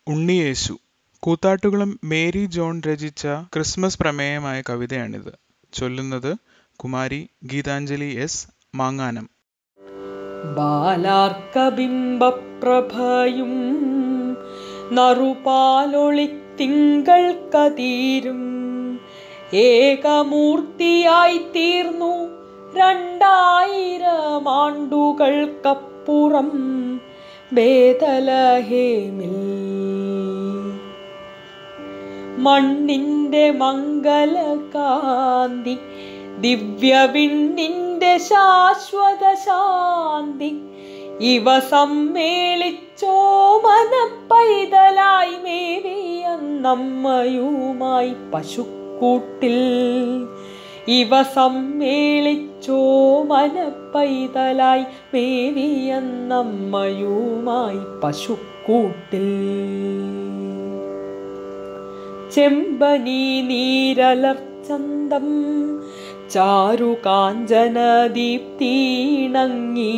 ഉണ്ണിയേശു Koothattukulam Mary John രചിച്ച Christmas പ്രമേയമായ കവിതയാണിത് ചൊല്ലുന്നത് കുമാരി ഗീതാഞ്ജലി എസ് മാങ്ങാനം ബാലാർക്കബിംബപ്രഭയും നറുപാലൊളിത്തിങ്കൾ കതീരും ഏകമൂർത്തിയായി തീർന്നു രണ്ടായിരം ആണ്ടുകൾക്കപ്പുറം ബേതലഹേമിൽ മണ്ണിന്റെ മംഗലകാന്തി ദിവ്യവിണ്ണിന്റെ ശാശ്വത ശാന്തി ഇവ സമ്മേളിച്ചോ മനപ്പൈതലായി മേവിയന്നമ്മയുമായി പശുക്കൂട്ടിൽ ഇവ സമ്മേളിച്ചോ മനപ്പൈതലായി മേവിയന്നമ്മയുമായി പശുക്കൂട്ടിൽ ചെമ്പനി നീരലർച്ചന്തം ചാരു കാഞ്ചന ദീപ്തീണങ്ങി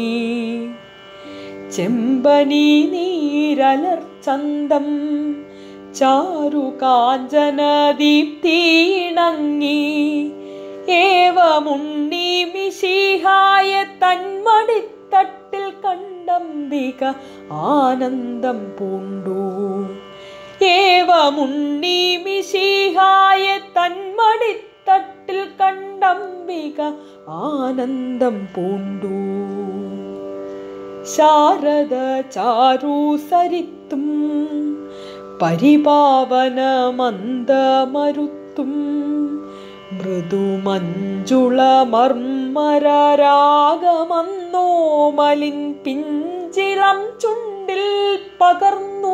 ചെമ്പനി നീരലർച്ചന്തം ചാരു കാഞ്ചന ദീപ്തീണങ്ങി ഏവമുണ്ണി മിശിഹായ തന്മടിത്തട്ടിൽ കണ്ടംബിക ആനന്ദം പൂണ്ടു ഏവമുണ്ണി മിശിഹായ തന്മടിത്തട്ടിൽ കണ്ടംബിക ആനന്ദം പൂണ്ടു ശാരദ ചാരൂസരിത്തും പരിപാവന മന്ദമരുത്തും മൃദുമഞ്ജുള മർമ്മരാഗമന്നോമലിൻ പിഞ്ചിളം ചുണ്ടിൽ പകർന്നു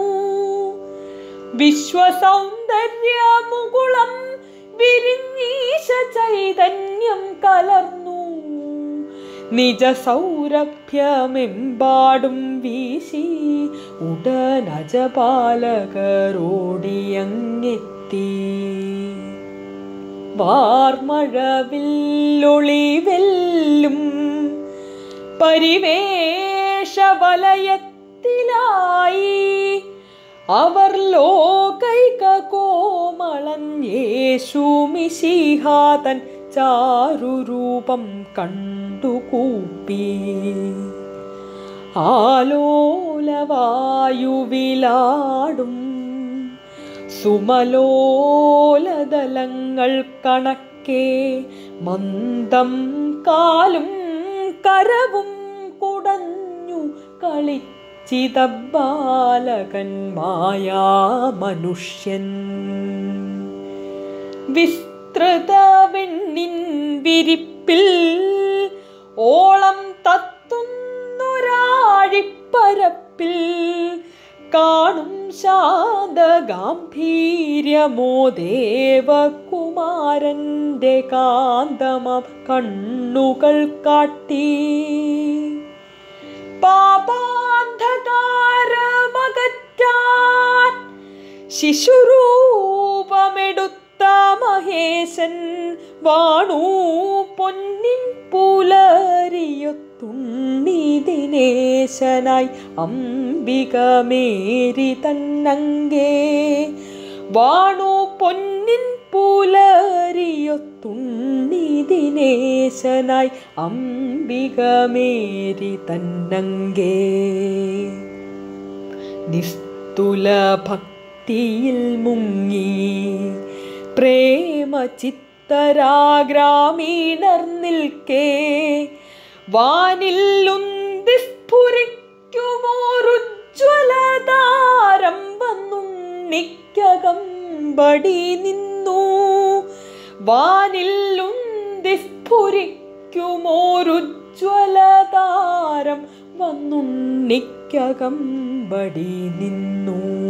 വിശ്വസൗന്ദര്യമുകുളം വിരിഞ്ഞീശ ചൈതന്യം കലർന്നു നിജ സൗരഭ്യമെമ്പാടും വീശി ഉടനജപാലകരോടിയങ്ങെത്തി വാർമഴവില്ലൊളിവെല്ലും പരിവേഷവലയത്തിലായി അവർ ലോകൈക കോമളൻ യേശുമിശിഹാതൻ ചാരുരൂപം കണ്ടുകൂപ്പി ആലോലവായുവിലാടും സുമലോലതലങ്ങൾ കണക്കെ മന്ദം കാലും കരവും കുടഞ്ഞു കളിച്ചിതബാലകൻ മായാ മനുഷ്യൻ വിസ്തൃത വെണ്ണിൻ വിരിപ്പിൽ ഓളം തത്തുന്നൊരാഴിപ്പരപ്പിൽ കാണും ശാന്ത ഗാംഭീര്യമോ ദേവകുമാരന്റെ കാന്തമ കണ്ണുകൾ കാട്ടി പാപാന്ധകാരമകറ്റാൻ ശിശുരൂപമെടുത്ത മഹേശൻ വാണു പൊന്നിൻ പുലരിയൊത്തുണ്ണി ദിനേശനായി അംബികമേരി തന്നങ്കേ വാണു പൊന്നിൻ പുലരിയൊത്തുണ്ണി ദിനേശനായി അംബികമേരി തന്നങ്കേ നിസ്തുല ഭക്തിയിൽ മുങ്ങി പ്രേമ ചിത്തരാഗ്രാമീണർ നിൽക്കേ വാനില്ലുന്തി സ്ഫുരിക്കുമോരുജ്വലതാരം വന്നുണ്ണിക്കകമ്പടി നിന്നു വാനില്ലുന്തി സ്ഫുരിക്കുമോരുജ്വലതാരം വന്നുണ്ണിക്കകമ്പടി നിന്നു